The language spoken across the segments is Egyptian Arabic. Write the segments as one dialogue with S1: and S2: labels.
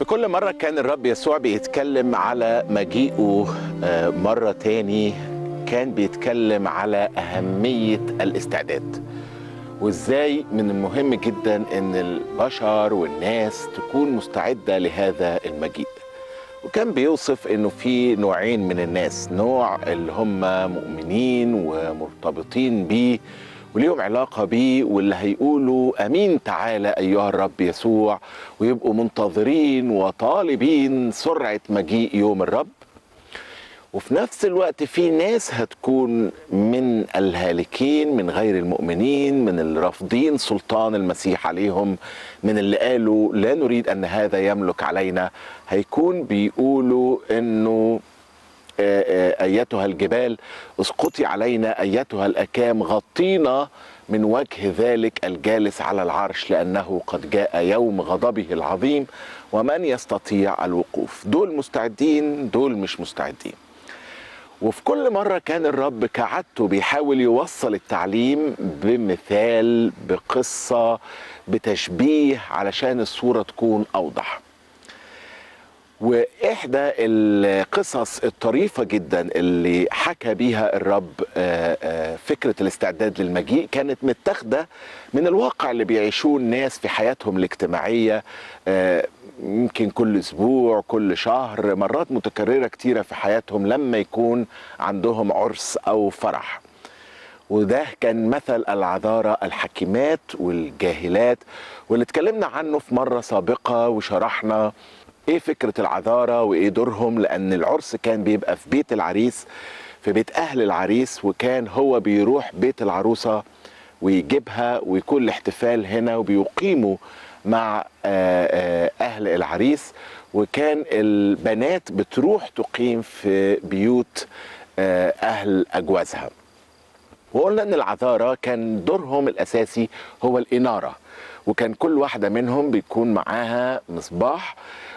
S1: كل مرة كان الرب يسوع بيتكلم على مجيئه آه، مرة تاني كان بيتكلم على أهمية الاستعداد وإزاي من المهم جدا إن البشر والناس تكون مستعدة لهذا المجيء وكان بيوصف إنه في نوعين من الناس نوع اللي هم مؤمنين ومرتبطين بيه وليهم علاقة بيه واللي هيقولوا أمين تعالى أيها الرب يسوع ويبقوا منتظرين وطالبين سرعة مجيء يوم الرب وفي نفس الوقت في ناس هتكون من الهالكين من غير المؤمنين من اللي رافضين سلطان المسيح عليهم من اللي قالوا لا نريد أن هذا يملك علينا هيكون بيقولوا أنه آه، آه، ايتها الجبال اسقطي علينا ايتها الاكام غطينا من وجه ذلك الجالس على العرش لانه قد جاء يوم غضبه العظيم ومن يستطيع الوقوف دول مستعدين دول مش مستعدين وفي كل مرة كان الرب كعادته بيحاول يوصل التعليم بمثال بقصة بتشبيه علشان الصورة تكون أوضح واحدى القصص الطريفه جدا اللي حكى بيها الرب آه، آه، فكره الاستعداد للمجيء كانت متاخده من الواقع اللي بيعيشوه الناس في حياتهم الاجتماعيه آه، يمكن كل اسبوع كل شهر مرات متكرره كتيره في حياتهم لما يكون عندهم عرس او فرح وده كان مثل العذارى الحكيمات والجاهلات واللي اتكلمنا عنه في مرة سابقة وشرحنا ايه فكرة العذارى وايه دورهم لان العرس كان بيبقى في بيت العريس في بيت اهل العريس وكان هو بيروح بيت العروسة ويجيبها ويكون الاحتفال هنا وبيقيموا مع آه، آه، اهل العريس وكان البنات بتروح تقيم في بيوت آه، اهل اجوازها وقلنا ان العذارى كان دورهم الاساسي هو الاناره وكان كل واحده منهم بيكون معاها مصباح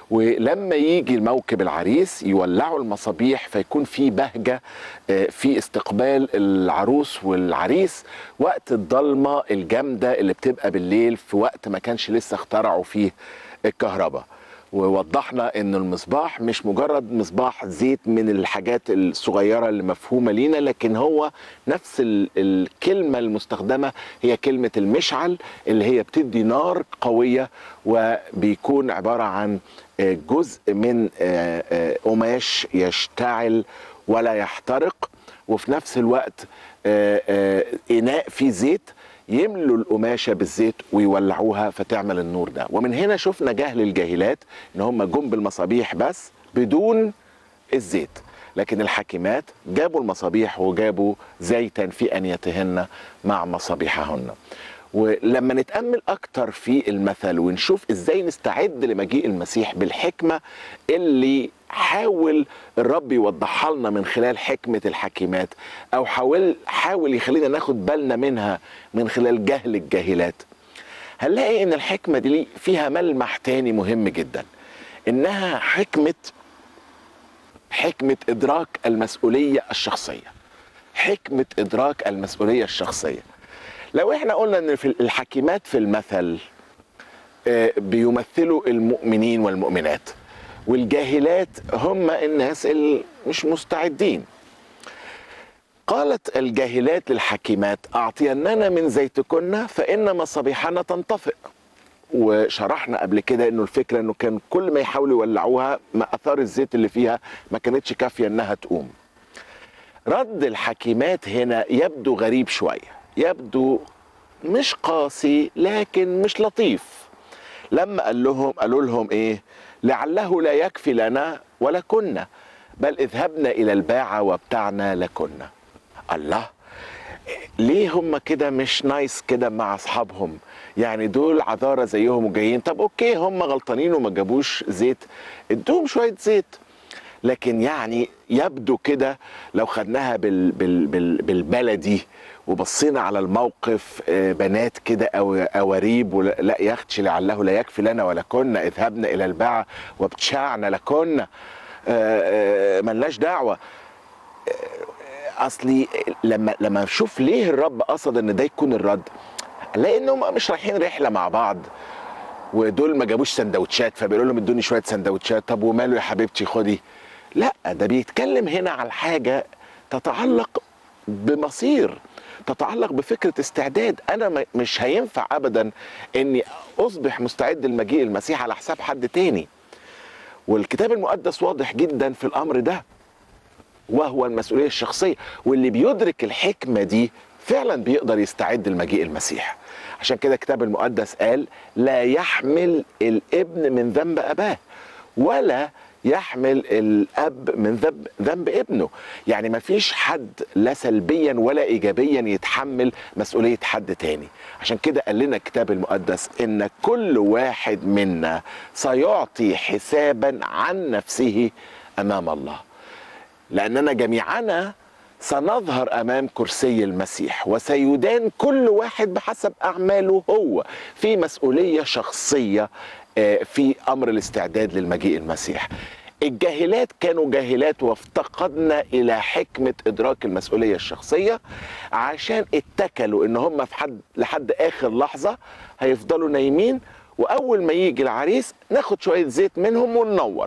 S1: ولما يجي الموكب العريس يولعوا المصابيح فيكون في بهجه آه، في استقبال العروس والعريس وقت الضلمه الجامده اللي بتبقى بالليل في وقت ما كانش لسه اخترعوا فيه الكهرباء ووضحنا ان المصباح مش مجرد مصباح زيت من الحاجات الصغيره اللي مفهومه لينا لكن هو نفس ال- الكلمه المستخدمه هي كلمه المشعل اللي هي بتدي نار قويه وبيكون عباره عن آه، جزء من آه، آه، قماش يشتعل ولا يحترق وفي نفس الوقت آه، آه، اناء فيه زيت يملوا القماشه بالزيت ويولعوها فتعمل النور ده ومن هنا شفنا جهل الجاهلات ان هم جم بالمصابيح بس بدون الزيت لكن الحاكمات جابوا المصابيح وجابوا زيتا في انيتهن مع مصابيحهن ولما نتامل اكتر في المثل ونشوف ازاي نستعد لمجيء المسيح بالحكمه اللي حاول الرب يوضحها لنا من خلال حكمه الحكيمات او حاول حاول يخلينا ناخد بالنا منها من خلال جهل الجاهلات هنلاقي ان الحكمه دي فيها ملمح تاني مهم جدا انها حكمه حكمه ادراك المسؤوليه الشخصيه حكمه ادراك المسؤوليه الشخصيه لو احنا قلنا ان في الحكيمات في المثل آه، بيمثلوا المؤمنين والمؤمنات والجاهلات هم الناس اللي مش مستعدين قالت الجاهلات للحكيمات أعطيننا من زيتكن فإن مصابيحنا تنطفئ وشرحنا قبل كده انه الفكره انه كان كل ما يحاولوا يولعوها ما اثار الزيت اللي فيها ما كانتش كافيه انها تقوم رد الحكيمات هنا يبدو غريب شويه يبدو مش قاسي لكن مش لطيف لما قال لهم قالوا لهم ايه لعله لا يكفي لنا ولا كنا بل اذهبنا الى الباعة وابتعنا لكنا الله ليه هم كده مش نايس كده مع اصحابهم يعني دول عذارى زيهم وجايين طب اوكي هم غلطانين وما جابوش زيت ادوهم شويه زيت لكن يعني يبدو كده لو خدناها بال بال بال بالبلدي وبصينا على الموقف آه، بنات كده او اواريب ولا- لا يختش لعله لا يكفي لنا ولا كنا اذهبنا الى الباعة وابتشعنا لكنا آه، آه، ملناش دعوه اصلي لما لما اشوف ليه الرب قصد ان ده يكون الرد لانهم مش رايحين رحله مع بعض ودول ما جابوش سندوتشات فبيقولوا لهم ادوني شويه سندوتشات طب وماله يا حبيبتي خدي لا ده بيتكلم هنا على حاجه تتعلق بمصير تتعلق بفكره استعداد انا م- مش هينفع ابدا اني اصبح مستعد لمجيء المسيح على حساب حد تاني والكتاب المقدس واضح جدا في الامر ده وهو المسؤوليه الشخصيه واللي بيدرك الحكمه دي فعلا بيقدر يستعد لمجيء المسيح عشان كده الكتاب المقدس قال لا يحمل الابن من ذنب اباه ولا يحمل الاب من ذنب ذنب ابنه يعني ما فيش حد لا سلبيا ولا ايجابيا يتحمل مسؤوليه حد تاني عشان كده قال لنا الكتاب المقدس ان كل واحد منا سيعطي حسابا عن نفسه امام الله لأننا جميعنا سنظهر أمام كرسي المسيح وسيدان كل واحد بحسب أعماله هو في مسؤولية شخصية آه، في أمر الاستعداد للمجيء المسيح الجاهلات كانوا جاهلات وافتقدنا إلى حكمة إدراك المسؤولية الشخصية عشان اتكلوا إن هم في حد لحد آخر لحظة هيفضلوا نايمين وأول ما يجي العريس ناخد شوية زيت منهم وننور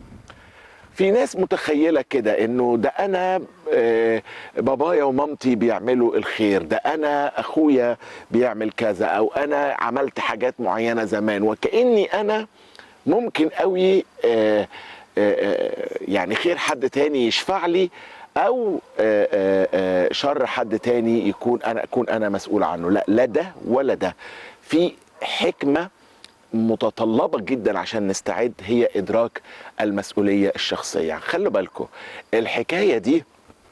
S1: في ناس متخيلة كده انه ده انا آه، بابايا ومامتي بيعملوا الخير ده انا اخويا بيعمل كذا او انا عملت حاجات معينة زمان وكأني انا ممكن قوي آه، آه، آه، يعني خير حد تاني يشفع لي او آه، آه، آه، شر حد تاني يكون انا اكون انا مسؤول عنه لا لا ده ولا ده في حكمه متطلبة جدا عشان نستعد هي إدراك المسؤولية الشخصية خلوا بالكم الحكاية دي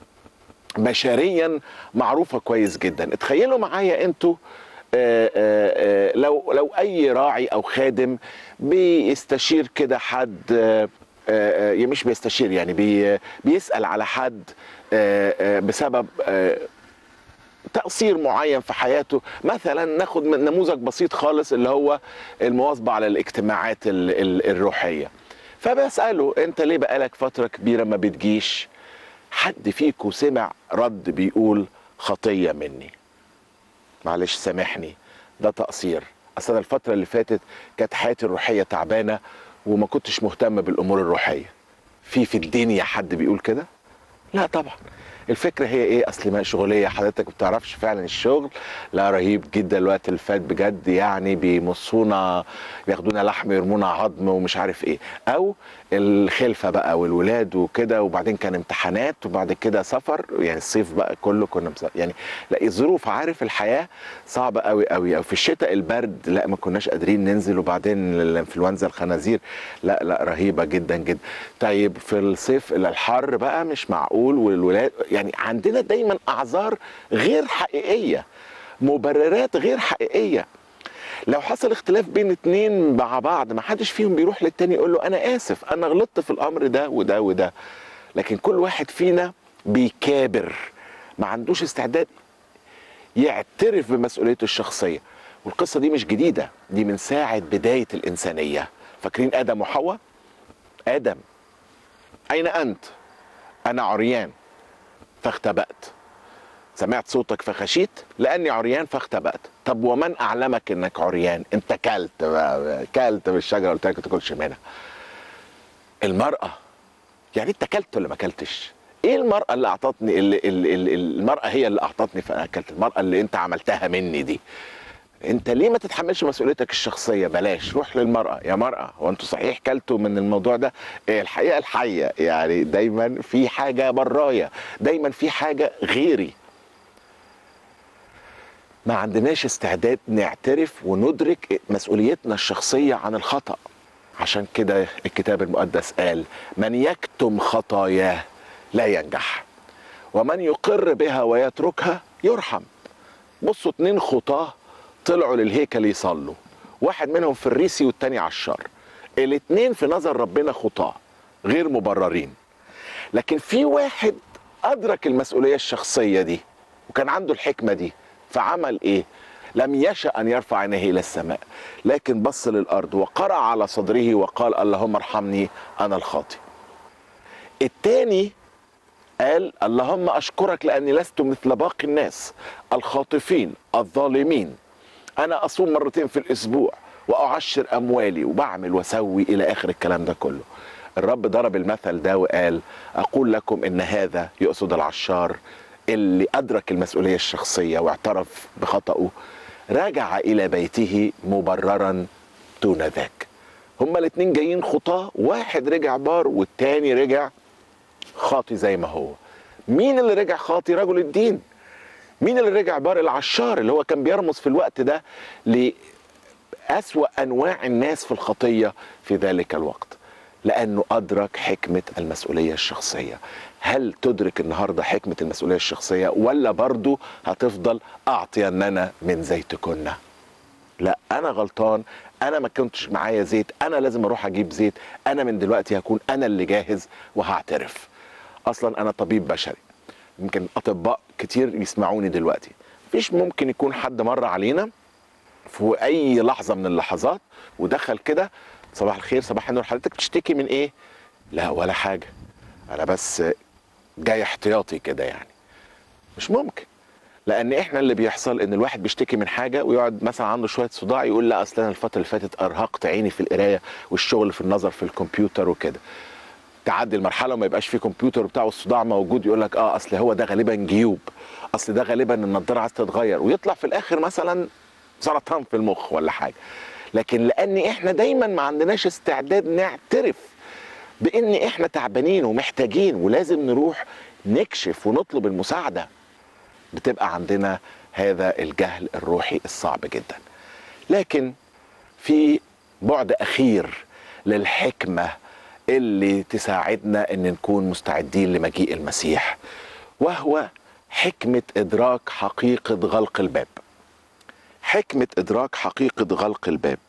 S1: بشريا معروفة كويس جدا اتخيلوا معايا انتوا آه، آه، آه، لو لو اي راعي او خادم بيستشير كده حد آه، آه، آه، مش بيستشير يعني بي بيسأل على حد آه، آه، بسبب آه، تقصير معين في حياته مثلا ناخد من نموذج بسيط خالص اللي هو المواظبة على الاجتماعات ال- ال- الروحية فبسأله انت ليه بقالك فترة كبيرة ما بتجيش حد فيكم سمع رد بيقول خطية مني معلش سامحني ده تقصير اصل أنا الفترة اللي فاتت كانت حياتي الروحية تعبانة وما كنتش مهتم بالامور الروحية في في الدنيا حد بيقول كده لا طبعا الفكرة هي ايه اصل ما شغلية حضرتك ما بتعرفش فعلا الشغل لا رهيب جدا الوقت اللي فات بجد يعني بيمصونا بياخدونا لحم يرمونا عظم ومش عارف ايه او الخلفة بقى والولاد وكده وبعدين كان امتحانات وبعد كده سفر يعني الصيف بقى كله كنا مسافر يعني لا الظروف عارف الحياة صعبة قوي قوي او في الشتاء البرد لا ما كناش قادرين ننزل وبعدين الانفلونزا الخنازير لا لا رهيبة جدا جدا طيب في الصيف الحر بقى مش معقول والولاد يعني عندنا دايما اعذار غير حقيقيه مبررات غير حقيقيه لو حصل اختلاف بين اتنين مع بعض ما حدش فيهم بيروح للتاني يقول له انا اسف انا غلطت في الامر ده وده وده لكن كل واحد فينا بيكابر ما عندوش استعداد يعترف بمسؤوليته الشخصيه والقصه دي مش جديده دي من ساعه بدايه الانسانيه فاكرين ادم وحواء ادم اين انت انا عريان فاختبأت سمعت صوتك فخشيت لاني عريان فاختبأت طب ومن اعلمك انك عريان انت كلت بقى كلت من الشجره قلت لك ما تاكلش منها المراه يعني انت كلت ولا ما كلتش ايه المراه اللي اعطتني اللي اللي اللي المراه هي اللي اعطتني فانا اكلت المراه اللي انت عملتها مني دي انت ليه ما تتحملش مسؤوليتك الشخصيه بلاش روح للمراه يا مراه هو انتوا صحيح كلتوا من الموضوع ده إيه الحقيقه الحيه يعني دايما في حاجه برايا دايما في حاجه غيري ما عندناش استعداد نعترف وندرك مسؤوليتنا الشخصيه عن الخطا عشان كده الكتاب المقدس قال من يكتم خطاياه لا ينجح ومن يقر بها ويتركها يرحم بصوا اتنين خطاه طلعوا للهيكل يصلوا واحد منهم فريسي والتاني عشار الاتنين في نظر ربنا خطاه غير مبررين لكن في واحد ادرك المسؤوليه الشخصيه دي وكان عنده الحكمه دي فعمل ايه لم يشأ أن يرفع عينيه إلى السماء لكن بص للأرض وقرع على صدره وقال اللهم ارحمني أنا الخاطئ التاني قال اللهم أشكرك لأني لست مثل باقي الناس الخاطفين الظالمين أنا أصوم مرتين في الأسبوع واعشر اموالي وبعمل واسوي الى اخر الكلام ده كله الرب ضرب المثل ده وقال اقول لكم ان هذا يقصد العشار اللي ادرك المسؤوليه الشخصيه واعترف بخطئه رجع الى بيته مبررا دون ذاك هما الاتنين جايين خطاه واحد رجع بار والتاني رجع خاطي زي ما هو مين اللي رجع خاطي رجل الدين مين اللي رجع بار العشار اللي هو كان بيرمز في الوقت ده لأسوأ أنواع الناس في الخطية في ذلك الوقت لأنه أدرك حكمة المسؤولية الشخصية هل تدرك النهاردة حكمة المسؤولية الشخصية ولا برضو هتفضل أعطيننا من زيتكن لا أنا غلطان أنا ما كنتش معايا زيت أنا لازم أروح أجيب زيت أنا من دلوقتي هكون أنا اللي جاهز وهعترف أصلا أنا طبيب بشري يمكن أطباء كتير يسمعوني دلوقتي مفيش ممكن يكون حد مر علينا في اي لحظه من اللحظات ودخل كده صباح الخير صباح النور حضرتك بتشتكي من ايه لا ولا حاجه انا بس جاي احتياطي كده يعني مش ممكن لان احنا اللي بيحصل ان الواحد بيشتكي من حاجه ويقعد مثلا عنده شويه صداع يقول لا اصل انا الفتره اللي فاتت ارهقت عيني في القرايه والشغل في النظر في الكمبيوتر وكده تعدي المرحله وما يبقاش في كمبيوتر بتاع والصداع موجود يقول لك اه اصل هو ده غالبا جيوب اصل ده غالبا النضاره عايز تتغير ويطلع في الاخر مثلا سرطان في المخ ولا حاجه لكن لان احنا دايما ما عندناش استعداد نعترف بان احنا تعبانين ومحتاجين ولازم نروح نكشف ونطلب المساعده بتبقى عندنا هذا الجهل الروحي الصعب جدا لكن في بعد اخير للحكمه اللي تساعدنا ان نكون مستعدين لمجيء المسيح وهو حكمه ادراك حقيقه غلق الباب حكمه ادراك حقيقه غلق الباب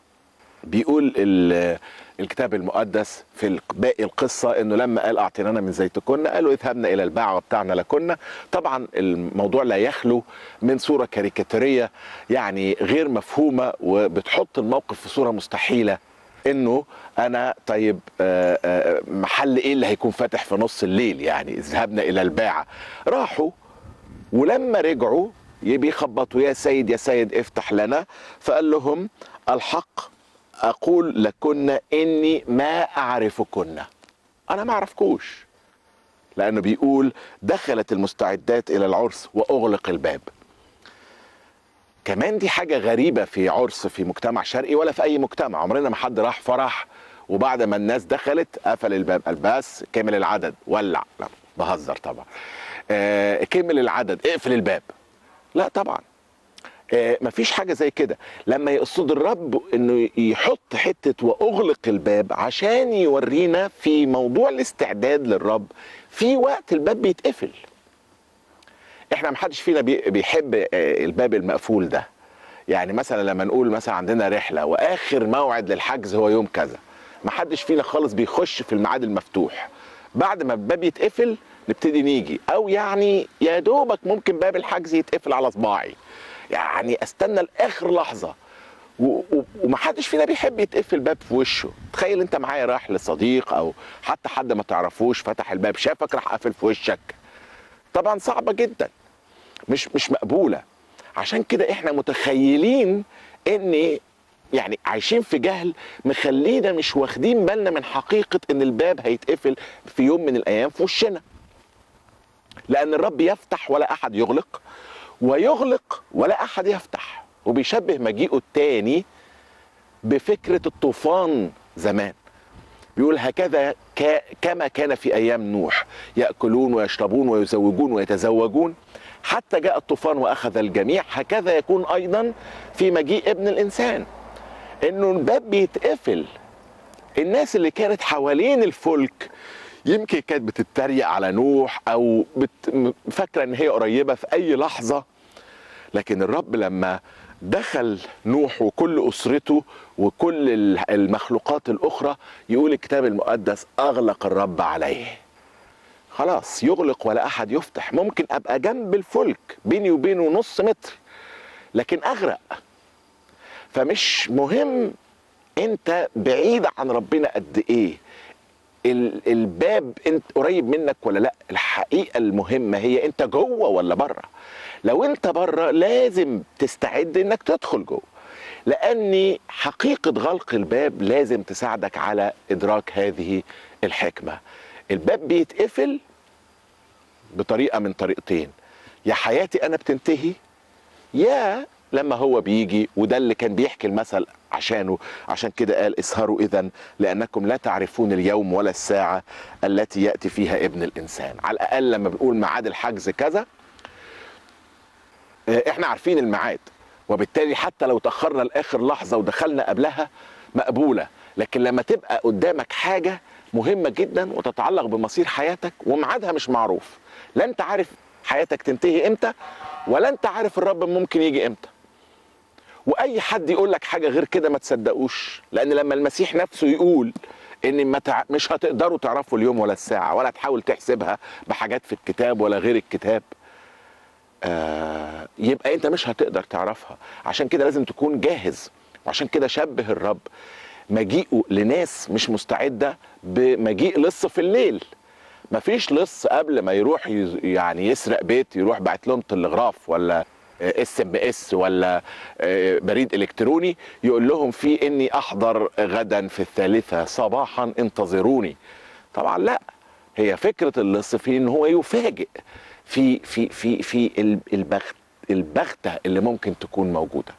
S1: بيقول ال- الكتاب المقدس في باقي القصه انه لما قال اعطينا من زيتكن قالوا اذهبنا الى الباعه بتاعنا لكنا طبعا الموضوع لا يخلو من صوره كاريكاتيريه يعني غير مفهومه وبتحط الموقف في صوره مستحيله انه انا طيب آه، آه، محل ايه اللي هيكون فاتح في نص الليل يعني اذهبنا الى الباعه راحوا ولما رجعوا بيخبطوا يا سيد يا سيد افتح لنا فقال لهم الحق اقول لكن اني ما اعرفكن انا ما اعرفكوش لانه بيقول دخلت المستعدات الى العرس واغلق الباب كمان دي حاجه غريبه في عرس في مجتمع شرقي ولا في اي مجتمع عمرنا ما حد راح فرح وبعد ما الناس دخلت قفل الباب قال بس كمل العدد ولع لا بهزر طبعا آه كمل العدد اقفل الباب لا طبعا آه مفيش حاجه زي كده لما يقصد الرب انه يحط حته واغلق الباب عشان يورينا في موضوع الاستعداد للرب في وقت الباب بيتقفل احنا محدش فينا بي- بيحب آه، الباب المقفول ده يعني مثلا لما نقول مثلا عندنا رحله واخر موعد للحجز هو يوم كذا محدش فينا خالص بيخش في الميعاد المفتوح بعد ما الباب يتقفل نبتدي نيجي او يعني يا دوبك ممكن باب الحجز يتقفل على صباعي يعني استنى لاخر لحظه و- و- ومحدش فينا بيحب يتقفل باب في وشه تخيل انت معايا رايح لصديق او حتى حد ما تعرفوش فتح الباب شافك راح قافل في وشك طبعا صعبه جدا مش مش مقبوله عشان كده احنا متخيلين ان يعني عايشين في جهل مخلينا مش واخدين بالنا من حقيقه ان الباب هيتقفل في يوم من الايام في وشنا لان الرب يفتح ولا احد يغلق ويغلق ولا احد يفتح وبيشبه مجيئه التاني بفكره الطوفان زمان بيقول هكذا ك... كما كان في ايام نوح ياكلون ويشربون ويزوجون ويتزوجون حتى جاء الطوفان واخذ الجميع هكذا يكون ايضا في مجيء ابن الانسان انه الباب بيتقفل الناس اللي كانت حوالين الفلك يمكن كانت بتتريق على نوح او بت... م- فاكره ان هي قريبه في اي لحظه لكن الرب لما دخل نوح وكل اسرته وكل ال- المخلوقات الاخرى يقول الكتاب المقدس اغلق الرب عليه خلاص يغلق ولا احد يفتح ممكن ابقى جنب الفلك بيني وبينه نص متر لكن اغرق فمش مهم انت بعيد عن ربنا قد ايه ال- الباب انت قريب منك ولا لا الحقيقه المهمه هي انت جوه ولا بره لو انت بره لازم تستعد انك تدخل جوه لان حقيقه غلق الباب لازم تساعدك على ادراك هذه الحكمه الباب بيتقفل بطريقه من طريقتين يا حياتي انا بتنتهي يا لما هو بيجي وده اللي كان بيحكي المثل عشانه عشان كده قال اسهروا اذا لانكم لا تعرفون اليوم ولا الساعه التي ياتي فيها ابن الانسان على الاقل لما بنقول ميعاد الحجز كذا آه، احنا عارفين الميعاد وبالتالي حتى لو تاخرنا لاخر لحظه ودخلنا قبلها مقبوله لكن لما تبقى قدامك حاجه مهمه جدا وتتعلق بمصير حياتك وميعادها مش معروف لا انت عارف حياتك تنتهي امتى ولا انت عارف الرب ممكن يجي امتى واي حد يقول لك حاجه غير كده ما تصدقوش لان لما المسيح نفسه يقول ان ما تع... مش هتقدروا تعرفوا اليوم ولا الساعه ولا تحاول تحسبها بحاجات في الكتاب ولا غير الكتاب آه يبقى انت مش هتقدر تعرفها عشان كده لازم تكون جاهز وعشان كده شبه الرب مجيئه لناس مش مستعده بمجيء لص في الليل مفيش لص قبل ما يروح يز- يعني يسرق بيت يروح باعت لهم تلغراف ولا اس ام اس ولا آه، بريد الكتروني يقول لهم فيه اني احضر غدا في الثالثه صباحا انتظروني طبعا لا هي فكره اللص في ان هو يفاجئ في في في في ال- البخت البغته اللي ممكن تكون موجوده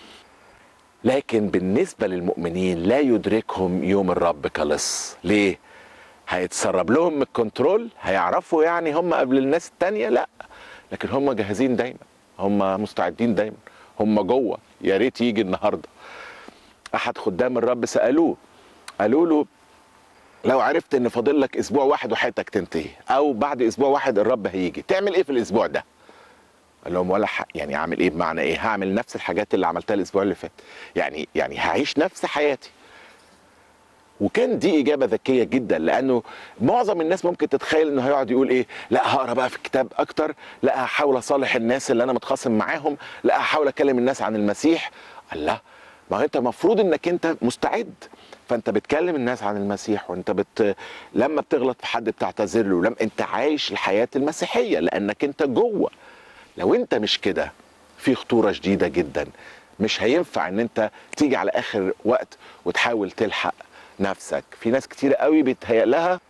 S1: لكن بالنسبه للمؤمنين لا يدركهم يوم الرب كلص ليه هيتسرب لهم من الكنترول هيعرفوا يعني هم قبل الناس التانية لا لكن هم جاهزين دايما هم مستعدين دايما هم جوه يا ريت يجي النهارده احد خدام الرب سالوه قالوا له لو عرفت ان فاضل لك اسبوع واحد وحياتك تنتهي او بعد اسبوع واحد الرب هيجي تعمل ايه في الاسبوع ده قال لهم ولا حق يعني اعمل ايه بمعنى ايه هعمل نفس الحاجات اللي عملتها الاسبوع اللي فات يعني يعني هعيش نفس حياتي وكان دي اجابه ذكيه جدا لانه معظم الناس ممكن تتخيل انه هيقعد يقول ايه لا هقرا بقى في الكتاب اكتر لا هحاول اصالح الناس اللي انا متخاصم معاهم لا هحاول اكلم الناس عن المسيح الله ما هو انت المفروض انك انت مستعد فانت بتكلم الناس عن المسيح وانت بت لما بتغلط في حد بتعتذر له لما انت عايش الحياه المسيحيه لانك انت جوه لو انت مش كده في خطوره شديده جدا مش هينفع ان انت تيجي على اخر وقت وتحاول تلحق نفسك في ناس كتير قوي بيتهيأ لها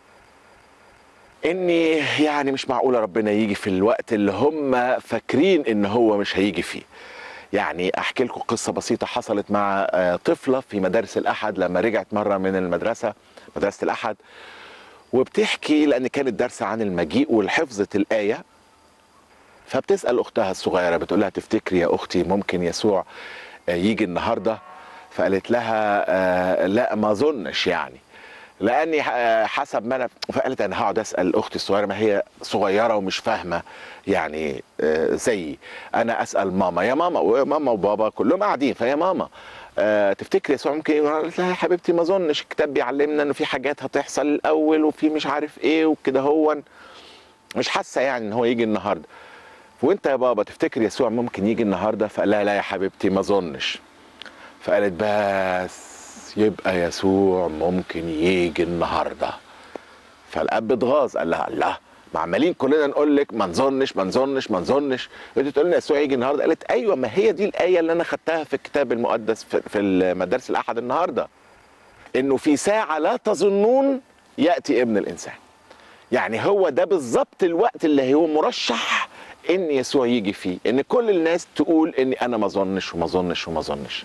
S1: اني يعني مش معقوله ربنا يجي في الوقت اللي هم فاكرين ان هو مش هيجي فيه يعني احكي لكم قصه بسيطه حصلت مع آه، طفله في مدارس الاحد لما رجعت مره من المدرسه مدرسه الاحد وبتحكي لان كان الدرس عن المجيء والحفظة الايه فبتسال اختها الصغيره بتقول لها تفتكري يا اختي ممكن يسوع آه، يجي النهارده فقالت لها آه، لا ما اظنش يعني لاني آه، حسب ما انا فقالت انا هقعد اسال اختي الصغيره ما هي صغيره ومش فاهمه يعني آه، زيي انا اسال ماما يا ماما وماما وبابا كلهم قاعدين فيا ماما آه، تفتكري يسوع ممكن يجي؟ قالت لها يا حبيبتي ما اظنش الكتاب بيعلمنا انه في حاجات هتحصل الاول وفي مش عارف ايه وكده هو مش حاسه يعني ان هو يجي النهارده وانت يا بابا تفتكر يسوع ممكن يجي النهارده فقال لها لا يا حبيبتي ما اظنش فقالت بس يبقى يسوع ممكن يجي النهارده فالاب اتغاظ قال لها الله ما عمالين كلنا نقول لك ما نظنش ما نظنش ما نظنش انت تقول لنا يسوع يجي النهارده قالت ايوه ما هي دي الايه اللي انا خدتها في الكتاب المقدس في, في المدارس الاحد النهارده انه في ساعه لا تظنون ياتي ابن الانسان يعني هو ده بالظبط الوقت اللي هو مرشح ان يسوع يجي فيه ان كل الناس تقول اني انا ما اظنش وما اظنش وما اظنش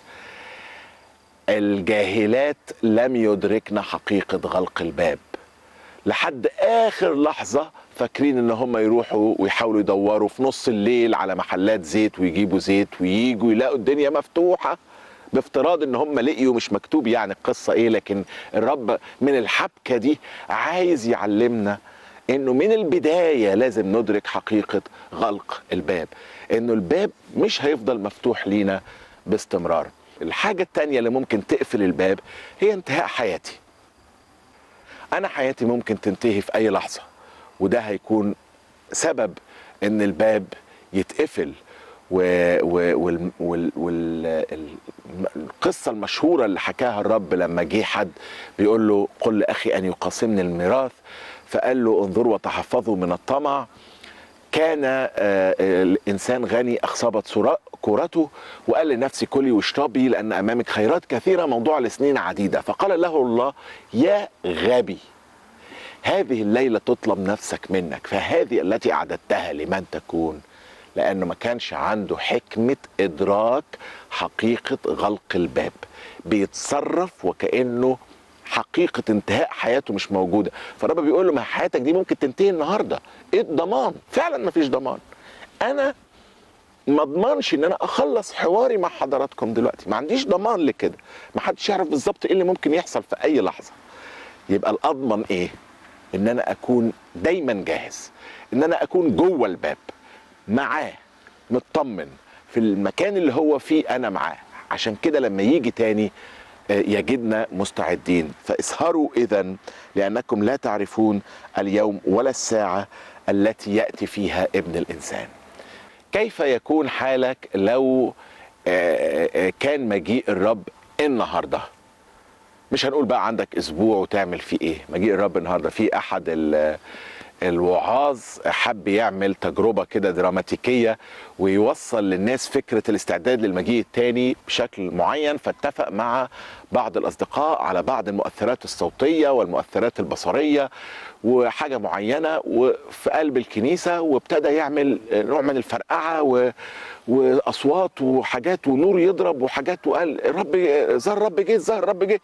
S1: الجاهلات لم يدركنا حقيقة غلق الباب لحد آخر لحظة فاكرين ان هم يروحوا ويحاولوا يدوروا في نص الليل على محلات زيت ويجيبوا زيت وييجوا يلاقوا الدنيا مفتوحة بافتراض ان هم لقيوا مش مكتوب يعني القصة ايه لكن الرب من الحبكة دي عايز يعلمنا انه من البداية لازم ندرك حقيقة غلق الباب انه الباب مش هيفضل مفتوح لينا باستمرار الحاجة التانية اللي ممكن تقفل الباب هي انتهاء حياتي انا حياتي ممكن تنتهي في اي لحظة وده هيكون سبب ان الباب يتقفل و... و... وال... وال... وال... ال- القصة المشهورة اللي حكاها الرب لما جه حد بيقول له قل لأخي أن يقاسمني الميراث فقال له انظروا وتحفظوا من الطمع كان آه، الانسان غني اخصبت سراء كورته وقال لنفسي كلي واشربي لان امامك خيرات كثيره موضوع لسنين عديده فقال له الله يا غبي هذه الليله تطلب نفسك منك فهذه التي اعددتها لمن تكون لانه ما كانش عنده حكمه ادراك حقيقه غلق الباب بيتصرف وكانه حقيقه انتهاء حياته مش موجوده فالرب بيقول له ما حياتك دي ممكن تنتهي النهارده ايه الضمان فعلا ما فيش ضمان انا ما اضمنش ان انا اخلص حواري مع حضراتكم دلوقتي ما عنديش ضمان لكده ما حدش يعرف بالظبط ايه اللي ممكن يحصل في اي لحظه يبقى الاضمن ايه ان انا اكون دايما جاهز ان انا اكون جوه الباب معاه مطمن في المكان اللي هو فيه انا معاه عشان كده لما يجي تاني آه، يجدنا مستعدين فاسهروا اذا لانكم لا تعرفون اليوم ولا الساعه التي ياتي فيها ابن الانسان كيف يكون حالك لو آه، آه، كان مجيء الرب النهارده مش هنقول بقى عندك اسبوع وتعمل فيه ايه مجيء الرب النهارده في احد ال- الوعاظ حب يعمل تجربه كده دراماتيكيه ويوصل للناس فكره الاستعداد للمجيء الثاني بشكل معين فاتفق مع بعض الاصدقاء على بعض المؤثرات الصوتيه والمؤثرات البصريه وحاجه معينه وفي قلب الكنيسه وابتدى يعمل نوع من الفرقعه و... واصوات وحاجات ونور يضرب وحاجات وقال الرب ظهر الرب جه ظهر الرب جه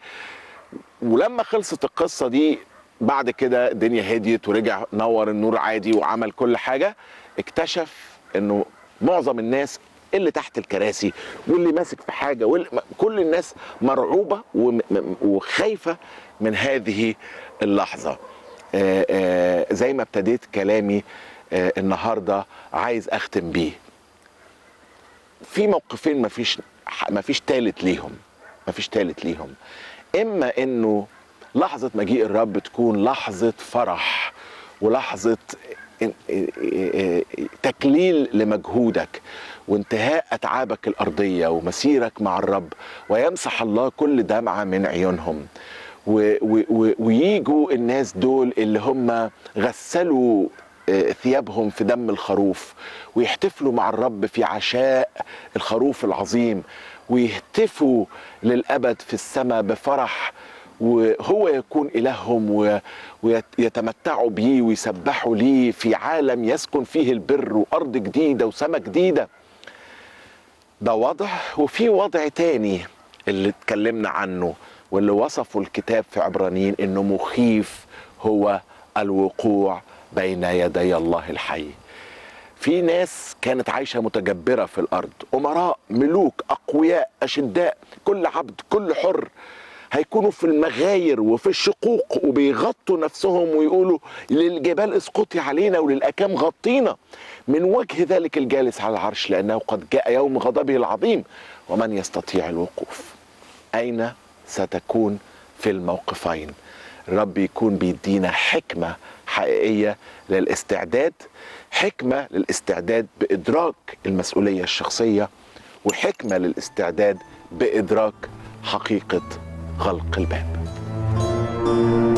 S1: ولما خلصت القصه دي بعد كده الدنيا هديت ورجع نور النور عادي وعمل كل حاجه اكتشف انه معظم الناس اللي تحت الكراسي واللي ماسك في حاجه واللي كل الناس مرعوبه وم- م- وخايفه من هذه اللحظه آه، آه، زي ما ابتديت كلامي آه، النهارده عايز اختم بيه في موقفين مفيش مفيش تالت ليهم مفيش تالت ليهم اما انه لحظه مجيء الرب تكون لحظه فرح ولحظه تكليل لمجهودك وانتهاء اتعابك الارضيه ومسيرك مع الرب ويمسح الله كل دمعه من عيونهم و- و- و- ويجوا الناس دول اللي هم غسلوا آه، ثيابهم في دم الخروف ويحتفلوا مع الرب في عشاء الخروف العظيم ويهتفوا للابد في السماء بفرح وهو يكون إلههم و- ويتمتعوا بيه ويسبحوا ليه في عالم يسكن فيه البر وأرض جديدة وسماء جديدة ده وضع وفي وضع تاني اللي اتكلمنا عنه واللي وصفه الكتاب في عبرانيين انه مخيف هو الوقوع بين يدي الله الحي في ناس كانت عايشه متجبره في الارض امراء ملوك اقوياء اشداء كل عبد كل حر هيكونوا في المغاير وفي الشقوق وبيغطوا نفسهم ويقولوا للجبال اسقطي علينا وللاكام غطينا من وجه ذلك الجالس على العرش لانه قد جاء يوم غضبه العظيم ومن يستطيع الوقوف اين ستكون في الموقفين الرب يكون بيدينا حكمه حقيقيه للاستعداد حكمه للاستعداد بادراك المسؤوليه الشخصيه وحكمه للاستعداد بادراك حقيقه غلق الباب